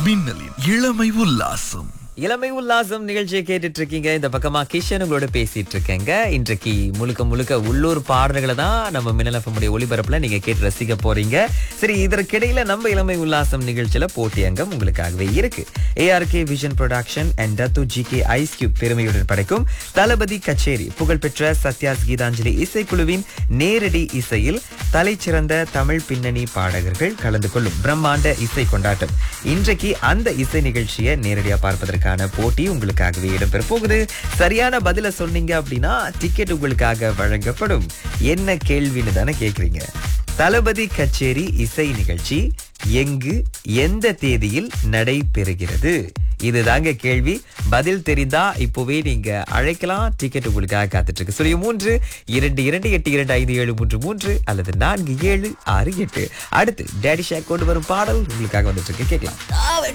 மின்னலின் இளமை உல்லாசம் இளமை உல்லாசம் நிகழ்ச்சியை கேட்டுட்டு இருக்கீங்க இந்த பக்கமா கிஷன் உங்களோட பேசிட்டு இருக்கேங்க இன்றைக்கு முழுக்க முழுக்க உள்ளூர் பாடல்களை தான் நம்ம மின்னலஃபமுடைய ஒளிபரப்புல நீங்க கேட்டு ரசிக்க போறீங்க சரி இதற்கிடையில நம்ம இளமை உல்லாசம் நிகழ்ச்சியில போட்டி அங்கம் உங்களுக்காகவே இருக்கு ஏஆர்கே விஷன் ப்ரொடக்ஷன் அண்ட் டத்து ஜி கே ஐஸ் கியூப் பெருமையுடன் படைக்கும் தளபதி கச்சேரி புகழ்பெற்ற சத்யாஸ் கீதாஞ்சலி இசைக்குழுவின் நேரடி இசையில் தலைச்சிறந்த தமிழ் பின்னணி பாடகர்கள் கலந்து கொள்ளும் பிரம்மாண்ட இசை கொண்டாட்டம் இன்றைக்கு அந்த இசை நிகழ்ச்சியை நேரடியா பார்ப்பதற்கான போட்டி உங்களுக்காகவே இடம்பெற போகுது சரியான பதில சொன்னீங்க அப்படின்னா டிக்கெட் உங்களுக்காக வழங்கப்படும் என்ன கேள்வின்னு தானே கேக்குறீங்க தளபதி கச்சேரி இசை நிகழ்ச்சி எங்கு எந்த தேதியில் நடைபெறுகிறது இதுதாங்க கேள்வி பதில் தெரிந்தா இப்போவே நீங்க அழைக்கலாம் டிக்கெட் உங்களுக்காக காத்துட்டு இருக்கு சொல்லி மூன்று இரண்டு இரண்டு எட்டு இரண்டு ஐந்து ஏழு மூன்று மூன்று அல்லது நான்கு ஏழு ஆறு எட்டு அடுத்து டேடி ஷேக் கொண்டு வரும் பாடல் உங்களுக்காக வந்துட்டு இருக்கு கேட்கலாம்